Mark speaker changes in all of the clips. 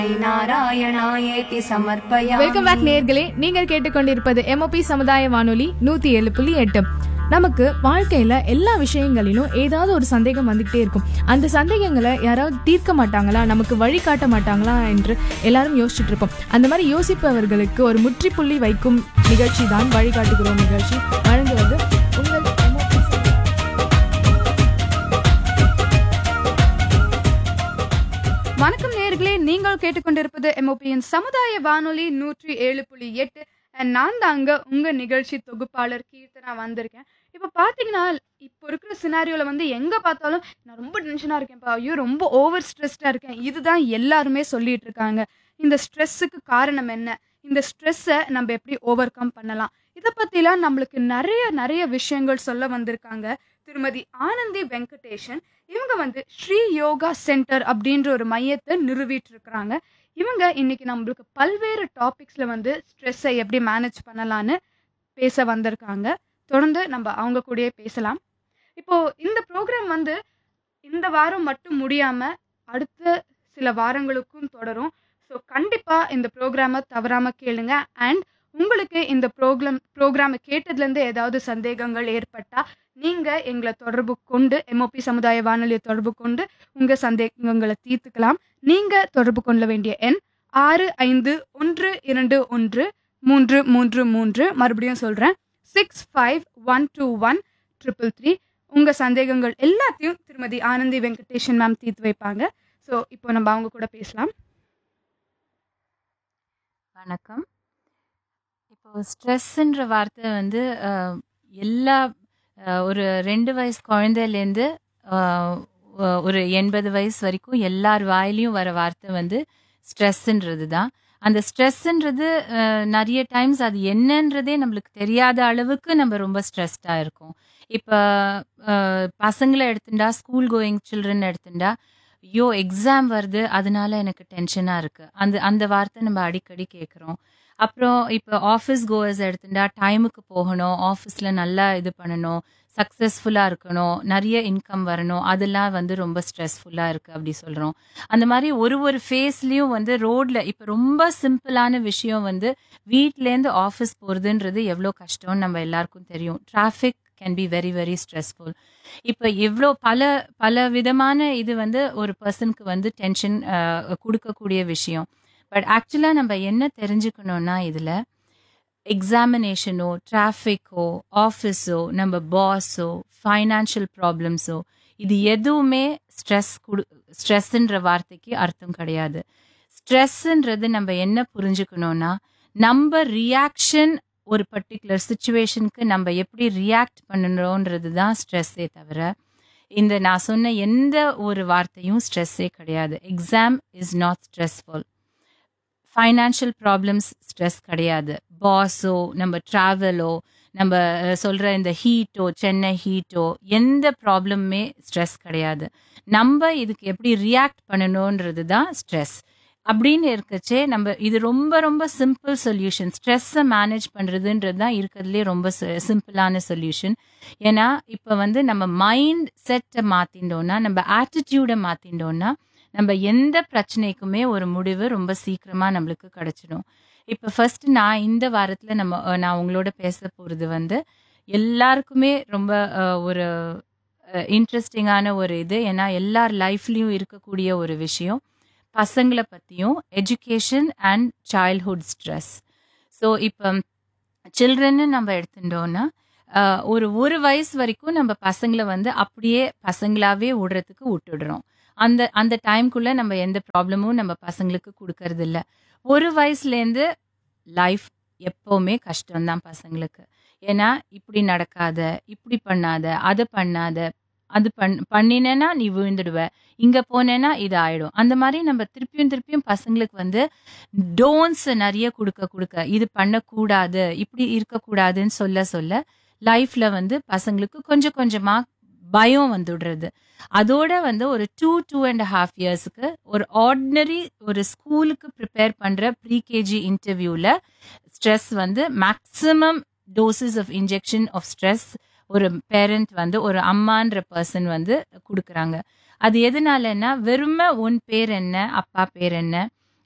Speaker 1: नारायणायेति समर्पयामि
Speaker 2: welcome back நேர்களே நீங்கள் கேட்டுக்கொண்டிருப்பது எம்ஓபி சமுதாய வானொலி நூத்தி ஏழு புள்ளி எட்டு நமக்கு வாழ்க்கையில எல்லா விஷயங்களிலும் ஏதாவது ஒரு சந்தேகம் வந்துகிட்டே இருக்கும் அந்த சந்தேகங்களை யாராவது தீர்க்க மாட்டாங்களா நமக்கு வழி காட்ட மாட்டாங்களா என்று எல்லாரும் யோசிச்சுட்டு இருப்போம் அந்த மாதிரி யோசிப்பவர்களுக்கு ஒரு முற்றுப்புள்ளி வைக்கும் நிகழ்ச்சி தான் வழிகாட்டுகிறோம் நிகழ்ச்சி வழங்குவது உங்கள் MOP சமுதாய
Speaker 3: வணக்கம் நேர்களே நீங்கள் கேட்டுக்கொண்டிருப்பது எம்ஓபியின் சமுதாய வானொலி நூற்றி ஏழு புள்ளி எட்டு and நான் தாங்க உங்க நிகழ்ச்சி தொகுப்பாளர் கீர்த்தனா வந்திருக்கேன் இப்போ பார்த்தீங்கன்னா இப்போ இருக்கிற சினாரியோவில் வந்து எங்கே பார்த்தாலும் நான் ரொம்ப டென்ஷனாக இருக்கேன்ப்பா ஐயோ ரொம்ப ஓவர் ஸ்ட்ரெஸ்டாக இருக்கேன் இதுதான் எல்லாருமே சொல்லிட்டு இருக்காங்க இந்த ஸ்ட்ரெஸ்ஸுக்கு காரணம் என்ன இந்த ஸ்ட்ரெஸ்ஸை நம்ம எப்படி ஓவர் கம் பண்ணலாம் இதை பற்றிலாம் நம்மளுக்கு நிறைய நிறைய விஷயங்கள் சொல்ல வந்திருக்காங்க திருமதி ஆனந்தி வெங்கடேஷன் இவங்க வந்து ஸ்ரீ யோகா சென்டர் அப்படின்ற ஒரு மையத்தை நிறுவிட்டு இருக்கிறாங்க இவங்க இன்னைக்கு நம்மளுக்கு பல்வேறு டாபிக்ஸ்ல வந்து ஸ்ட்ரெஸ்ஸை எப்படி மேனேஜ் பண்ணலான்னு பேச வந்திருக்காங்க தொடர்ந்து நம்ம அவங்க கூடயே பேசலாம் இப்போ இந்த ப்ரோக்ராம் வந்து இந்த வாரம் மட்டும் முடியாம அடுத்த சில வாரங்களுக்கும் தொடரும் ஸோ கண்டிப்பா இந்த ப்ரோக்ராமை தவறாம கேளுங்க அண்ட் உங்களுக்கு இந்த ப்ரோக்ராம் ப்ரோக்ராமை கேட்டதுலேருந்து ஏதாவது சந்தேகங்கள் ஏற்பட்டா நீங்க எங்களை தொடர்பு கொண்டு எம்ஓபி சமுதாய வானொலியை தொடர்பு கொண்டு உங்க சந்தேகங்களை தீர்த்துக்கலாம் நீங்க தொடர்பு கொள்ள வேண்டிய எண் ஆறு ஐந்து ஒன்று இரண்டு ஒன்று மூன்று மூன்று மூன்று மறுபடியும் சொல்றேன் six five one two one triple three உங்க சந்தேகங்கள் எல்லாத்தையும் திருமதி ஆனந்தி வெங்கடேஷன் மேம் தீர்த்து வைப்பாங்க ஸோ இப்போ நம்ம அவங்க கூட பேசலாம்
Speaker 4: வணக்கம் இப்போ ஸ்ட்ரெஸ்ஸுன்ற வார்த்தை வந்து அஹ், எல்லா அஹ், ஒரு ரெண்டு வயசு குழந்தையிலேருந்து அஹ், ஒ- ஒரு எண்பது வயசு வரைக்கும் எல்லார் வாயிலையும் வர வார்த்தை வந்து ஸ்ட்ரெஸ்ஸுன்றது தான் அந்த ஸ்ட்ரெஸ்ஸுன்றது அஹ், நிறைய டைம்ஸ் அது என்னன்றதே நம்மளுக்கு தெரியாத அளவுக்கு நம்ம ரொம்ப ஸ்ட்ரெஸ்டாக இருக்கோம் இப்போ பசங்களை எடுத்துட்டா ஸ்கூல் கோயிங் சில்ட்ரன் எடுத்துட்டா ஐயோ எக்ஸாம் வருது அதனால எனக்கு டென்ஷனாக இருக்குது அந்த அந்த வார்த்தை நம்ம அடிக்கடி கேட்குறோம் அப்புறம் இப்போ ஆஃபீஸ் கோவர்ஸ் எடுத்துட்டா டைமுக்கு போகணும் ஆஃபீஸில் நல்லா இது பண்ணணும் சக்ஸஸ்ஃபுல்லாக இருக்கணும் நிறைய இன்கம் வரணும் அதெல்லாம் வந்து ரொம்ப ஸ்ட்ரெஸ்ஃபுல்லாக இருக்குது அப்படி சொல்கிறோம் அந்த மாதிரி ஒரு ஒரு ஃபேஸ்லேயும் வந்து ரோட்டில் இப்போ ரொம்ப சிம்பிளான விஷயம் வந்து வீட்டிலேருந்து ஆஃபீஸ் போகிறதுன்றது எவ்வளோ கஷ்டம்னு நம்ம எல்லாருக்கும் தெரியும் traffic can be very very stressful இப்போ எவ்வளோ பல பல விதமான இது வந்து ஒரு பர்சனுக்கு வந்து டென்ஷன் கொடுக்கக்கூடிய விஷயம் பட் ஆக்சுவலாக நம்ம என்ன தெரிஞ்சுக்கணும்னா இதில் எக்ஸாமினேஷனோ டிராஃபிக்கோ ஆஃபீஸோ நம்ம பாஸோ ஃபைனான்ஷியல் ப்ராப்ளம்ஸோ இது எதுவுமே ஸ்ட்ரெஸ் கொடு ஸ்ட்ரெஸ்ஸுன்ற வார்த்தைக்கு அர்த்தம் கிடையாது ஸ்ட்ரெஸ்ஸுன்றது நம்ம என்ன புரிஞ்சுக்கணும்னா நம்ம ரியாக்ஷன் ஒரு பர்டிகுலர் சுச்சுவேஷனுக்கு நம்ம எப்படி ரியாக்ட் பண்ணணுன்றது தான் ஸ்ட்ரெஸ்ஸே தவிர இந்த நான் சொன்ன எந்த ஒரு வார்த்தையும் ஸ்ட்ரெஸ்ஸே கிடையாது exam is not stressful financial problems stress கிடையாது பாஸோ நம்ம ட்ராவலோ நம்ம அஹ், சொல்ற இந்த ஹீட்டோ சென்னை ஹீட்டோ எந்த ப்ராப்ளமுமே ஸ்ட்ரெஸ் கிடையாது நம்ம இதுக்கு எப்படி ரியாக்ட் பண்ணணுன்றது தான் ஸ்ட்ரெஸ் அப்படின்னு இருக்கச்சே நம்ம இது ரொம்ப ரொம்ப சிம்பிள் சொல்யூஷன் ஸ்ட்ரெஸ்ஸை மேனேஜ் பண்ணுறதுன்றது தான் இருக்கிறதுலே ரொம்ப சிம்பிளான சொல்யூஷன் ஏன்னா இப்போ வந்து நம்ம மைண்ட் செட்டை மாற்றிட்டோம்னா நம்ம ஆட்டிடியூடை மாற்றிட்டோம்னா நம்ம எந்த பிரச்சனைக்குமே ஒரு முடிவு ரொம்ப சீக்கிரமாக நம்மளுக்கு கிடைச்சிடும் இப்போ ஃபர்ஸ்ட் நான் இந்த வாரத்தில் நம்ம அஹ், நான் உங்களோட பேச போகிறது வந்து எல்லாருக்குமே ரொம்ப அஹ், ஒரு இன்ட்ரெஸ்டிங்கான ஒரு இது ஏன்னா எல்லார் லைஃப்லேயும் இருக்கக்கூடிய ஒரு விஷயம் பசங்களை பற்றியும் education and childhood stress so இப்போ சில்ட்ரன்னு நம்ம எடுத்துட்டோம்னா ஆஹ், ஒரு ஒரு வயசு வரைக்கும் நம்ம பசங்களை வந்து அப்படியே பசங்களாவே விடுறதுக்கு விட்டுடுறோம் அந்த அந்த டைம்குள்ளே நம்ம எந்த ப்ராப்ளமும் நம்ம பசங்களுக்கு கொடுக்கறது இல்ல ஒரு வயசுலேருந்து லைஃப் எப்போவுமே கஷ்டம்தான் பசங்களுக்கு ஏன்னா இப்படி நடக்காத இப்படி பண்ணாத அதை பண்ணாத அது பண் பண்ணினேன்னா நீ விழுந்துடுவ இங்க போனேன்னா இது ஆயிடும் அந்த மாதிரி நம்ம திருப்பியும் திருப்பியும் பசங்களுக்கு வந்து டோன்ஸ் நிறைய கொடுக்க கொடுக்க இது பண்ணக்கூடாது இப்படி இருக்கக்கூடாதுன்னு சொல்ல சொல்ல லைஃப்ல வந்து பசங்களுக்கு கொஞ்சம் கொஞ்சமா பயம் வந்துடுறது அதோட வந்து ஒரு டூ டூ அண்ட் ஹாஃப் இயர்ஸ்க்கு ஒரு ஆர்டினரி ஒரு ஸ்கூலுக்கு ப்ரிப்பேர் பண்ற ப்ரீகேஜி இன்டர்வியூல ஸ்ட்ரெஸ் வந்து maximum doses of injection of stress ஒரு பேரண்ட் வந்து ஒரு அம்மான்ற பர்சன் வந்து கொடுக்குறாங்க அது எதனாலன்னா வெறுமை உன் பேர் என்ன அப்பா பேர் என்ன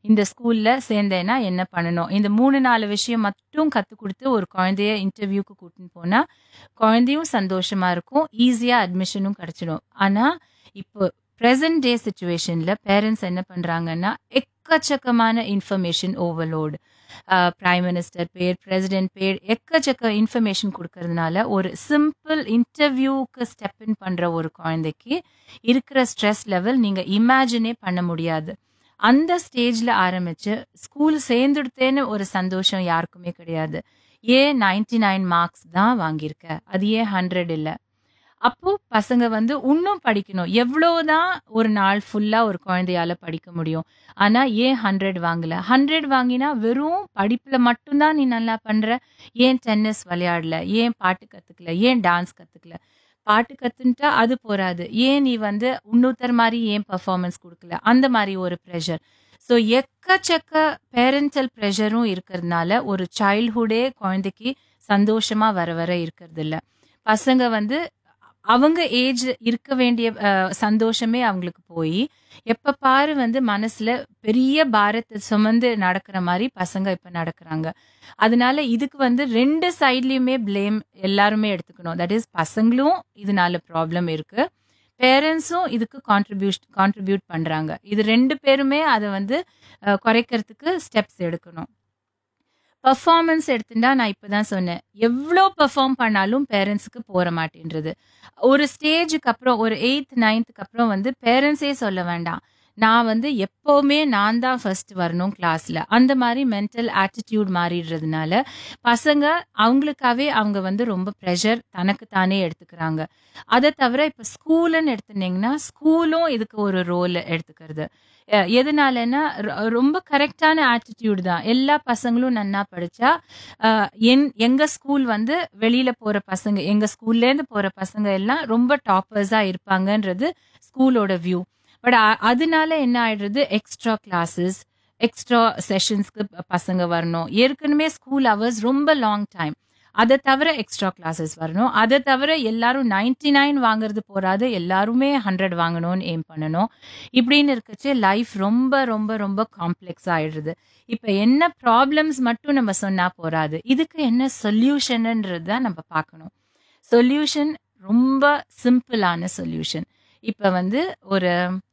Speaker 4: இந்த ஸ்கூல்ல சேர்ந்தேன்னா என்ன பண்ணணும் இந்த மூணு நாலு விஷயம் மட்டும் கற்றுக் கொடுத்து ஒரு குழந்தைய இன்டர்வியூக்கு கூட்டின்னு போனா குழந்தையும் சந்தோஷமா இருக்கும் ஈஸியா அட்மிஷனும் கிடைச்சிடும் ஆனா இப்போ ப்ரெசன்ட் டே சுச்சுவேஷன்ல பேரண்ட்ஸ் என்ன பண்றாங்கன்னா எக்கச்சக்கமான இன்ஃபர்மேஷன் ஓவர்லோடு பிரைம் மினிஸ்டர் பேர் பிரசிடென்ட் பேர் எக்கச்சக்க இன்ஃபர்மேஷன் கொடுக்கறதுனால ஒரு சிம்பிள் இன்டர்வியூக்கு ஸ்டெப் இன் பண்ற ஒரு குழந்தைக்கு இருக்கிற ஸ்ட்ரெஸ் லெவல் நீங்க இமேஜினே பண்ண முடியாது அந்த ஸ்டேஜ்ல ஆரம்பிச்சு ஸ்கூல் சேர்ந்துடுத்தேன்னு ஒரு சந்தோஷம் யாருக்குமே கிடையாது ஏன் நைன்டி நைன் மார்க்ஸ் தான் வாங்கியிருக்க அது ஏன் ஹண்ட்ரட் இல்லை அப்போ பசங்க வந்து இன்னும் படிக்கணும் எவ்வளோதான் ஒரு நாள் ஃபுல்லா ஒரு குழந்தையால படிக்க முடியும் ஆனா ஏன் ஹண்ட்ரட் வாங்கல ஹண்ட்ரட் வாங்கினா வெறும் படிப்புல மட்டும்தான் நீ நல்லா பண்ற ஏன் டென்னிஸ் விளையாடல ஏன் பாட்டு கத்துக்கல ஏன் டான்ஸ் கத்துக்கல பாட்டு கத்துன்ட்டா அது போராது ஏன் நீ வந்து இன்னொருத்தர் மாதிரி ஏன் பர்ஃபார்மன்ஸ் கொடுக்கல அந்த மாதிரி ஒரு ப்ரெஷர் ஸோ எக்கச்சக்க பேரண்டல் ப்ரெஷரும் இருக்கிறதுனால ஒரு சைல்ட்ஹுட்டே குழந்தைக்கு சந்தோஷமா வர வர இருக்கிறது இல்ல பசங்க வந்து அவங்க ஏஜ் இருக்க வேண்டிய அஹ், சந்தோஷமே அவங்களுக்கு போய் எப்ப பாரு வந்து மனசுல பெரிய பாரத்தை சுமந்து நடக்கிற மாதிரி பசங்க இப்ப நடக்கிறாங்க அதனால இதுக்கு வந்து ரெண்டு சைட்லயுமே ப்ளேம் எல்லாருமே எடுத்துக்கணும் தட் இஸ் பசங்களும் இதனால ப்ராப்ளம் இருக்கு பேரண்ட்ஸும் இதுக்கு கான்ட்ரிபியூட் கான்ட்ரிபியூட் பண்றாங்க இது ரெண்டு பேருமே அதை வந்து அஹ், குறைக்கிறதுக்கு ஸ்டெப்ஸ் எடுக்கணும் பர்ஃபார்மன்ஸ் எடுத்துட்டா நான் இப்பதான் சொன்னேன் எவ்வளோ பெர்ஃபார்ம் பண்ணாலும் பேரண்ட்ஸுக்கு போற மாட்டேன்றது ஒரு ஸ்டேஜுக்கு அப்புறம் ஒரு எயித் நைன்த்துக்கு அப்புறம் வந்து பேரண்ட்ஸே சொல்ல வேண்டாம் நான் வந்து எப்பவுமே நான் தான் ஃபர்ஸ்ட் வரணும் கிளாஸ்ல அந்த மாதிரி மென்டல் ஆட்டிடியூட் மாறிடுறதுனால பசங்க அவங்களுக்காவே அவங்க வந்து ரொம்ப ப்ரெஷர் தனக்கு தானே எடுத்துக்கிறாங்க அதை தவிர இப்போ ஸ்கூலுன்னு எடுத்துட்டீங்கன்னா ஸ்கூலும் இதுக்கு ஒரு ரோல் எடுத்துக்கிறது அஹ் எதனாலன்னா ரொ- ரொம்ப கரெக்டான ஆட்டிடியூட் தான் எல்லா பசங்களும் நன்னா படிச்சா அஹ், என் எங்க ஸ்கூல் வந்து வெளியில போற பசங்க எங்க ஸ்கூல்ல இருந்து போற பசங்க எல்லாம் ரொம்ப டாப்பர்ஸா இருப்பாங்கன்றது ஸ்கூலோட வியூ பட் அதனால என்ன ஆயிடுறது எக்ஸ்ட்ரா கிளாஸஸ் எக்ஸ்ட்ரா செஷன்ஸ்க்கு பசங்க வரணும் ஏற்கனவே ஸ்கூல் ஹவர்ஸ் ரொம்ப லாங் டைம் அதை தவிர எக்ஸ்ட்ரா கிளாஸஸ் வரணும் அதை தவிர எல்லாரும் 99 நைன் வாங்குறது போறாது எல்லாருமே ஹண்ட்ரட் வாங்கணும்னு எய்ம் பண்ணணும் இப்படின்னு இருக்கச்சு லைஃப் ரொம்ப ரொம்ப ரொம்ப காம்ப்ளெக்ஸ் ஆயிடுறது இப்போ என்ன ப்ராப்ளம்ஸ் மட்டும் நம்ம சொன்னா போறாது இதுக்கு என்ன சொல்யூஷன்ன்றது தான் நம்ம பார்க்கணும் சொல்யூஷன் ரொம்ப சிம்பிளான சொல்யூஷன் இப்போ வந்து ஒரு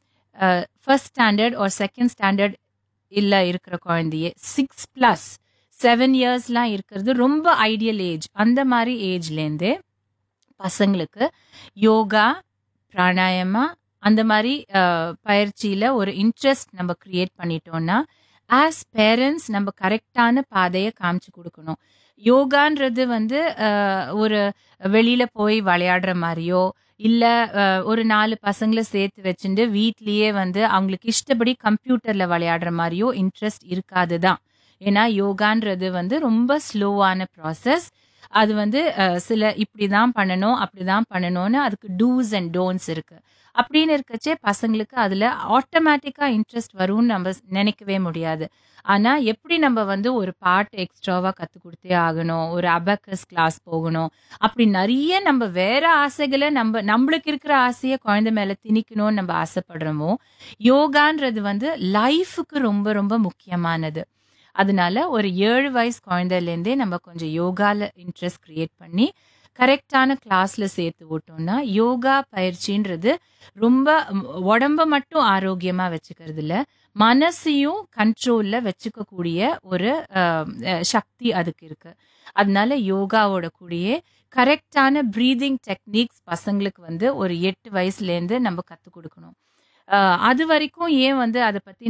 Speaker 4: ஃபர்ஸ்ட் ஸ்டாண்டர்ட் ஒரு செகண்ட் ஸ்டாண்டர்ட் இல்லை இருக்கிற குழந்தைய சிக்ஸ் ப்ளஸ் செவன் இயர்ஸ்லாம் இருக்கிறது ரொம்ப ஐடியல் ஏஜ் அந்த மாதிரி ஏஜ்லேருந்தே பசங்களுக்கு யோகா பிராணாயமா அந்த மாதிரி அஹ், பயிற்சியில ஒரு இன்ட்ரெஸ்ட் நம்ம கிரியேட் பண்ணிட்டோம்னா ஆஸ் பேரண்ட்ஸ் நம்ம கரெக்டான பாதையை காமிச்சு கொடுக்கணும் யோகான்றது வந்து அஹ், ஒரு வெளியில போய் விளையாடுற மாதிரியோ இல்ல அஹ், ஒரு நாலு பசங்களை சேர்த்து வச்சுட்டு வீட்லயே வந்து அவங்களுக்கு இஷ்டப்படி கம்ப்யூட்டர்ல விளையாடுற மாதிரியோ இன்ட்ரெஸ்ட் இருக்காது தான் ஏன்னா யோகான்றது வந்து ரொம்ப ஸ்லோவான ப்ராசஸ் அது வந்து அஹ், சில இப்படிதான் பண்ணணும் அப்படிதான் பண்ணணும்னு அதுக்கு டூஸ் அண்ட் டோன்ட்ஸ் இருக்கு அப்படின்னு இருக்கச்சே பசங்களுக்கு அதுல ஆட்டோமேட்டிக்கா இன்ட்ரெஸ்ட் வரும்னு நம்ம நினைக்கவே முடியாது ஆனா எப்படி நம்ம வந்து ஒரு பாட்டு எக்ஸ்ட்ராவா கத்து கொடுத்தே ஆகணும் ஒரு அபக்கஸ் கிளாஸ் போகணும் அப்படி நிறைய நம்ம வேற ஆசைகளை நம்ம நம்மளுக்கு இருக்கிற ஆசையை குழந்தை மேல திணிக்கணும்னு நம்ம ஆசைப்படுறோமோ யோகான்றது வந்து லைஃபுக்கு ரொம்ப ரொம்ப முக்கியமானது அதனால ஒரு ஏழு வயசு குழந்தையிலேருந்தே நம்ம கொஞ்சம் யோகால இன்ட்ரெஸ்ட் கிரியேட் பண்ணி கரெக்டான கிளாஸ்ல சேர்த்து விட்டோம்னா யோகா பயிற்சின்றது ரொம்ப ம், உடம்ப மட்டும் ஆரோக்கியமா வச்சுக்கிறது இல்ல மனசையும் கண்ட்ரோல்ல வச்சுக்கக்கூடிய ஒரு அஹ், அஹ், சக்தி அதுக்கு இருக்கு அதனால யோகாவோட கூடயே கரெக்டான ப்ரீதிங் டெக்னிக்ஸ் பசங்களுக்கு வந்து ஒரு எட்டு வயசுலேருந்து நம்ம கற்றுக் கொடுக்கணும் அஹ், அது வரைக்கும் ஏன் வந்து அதை பத்தி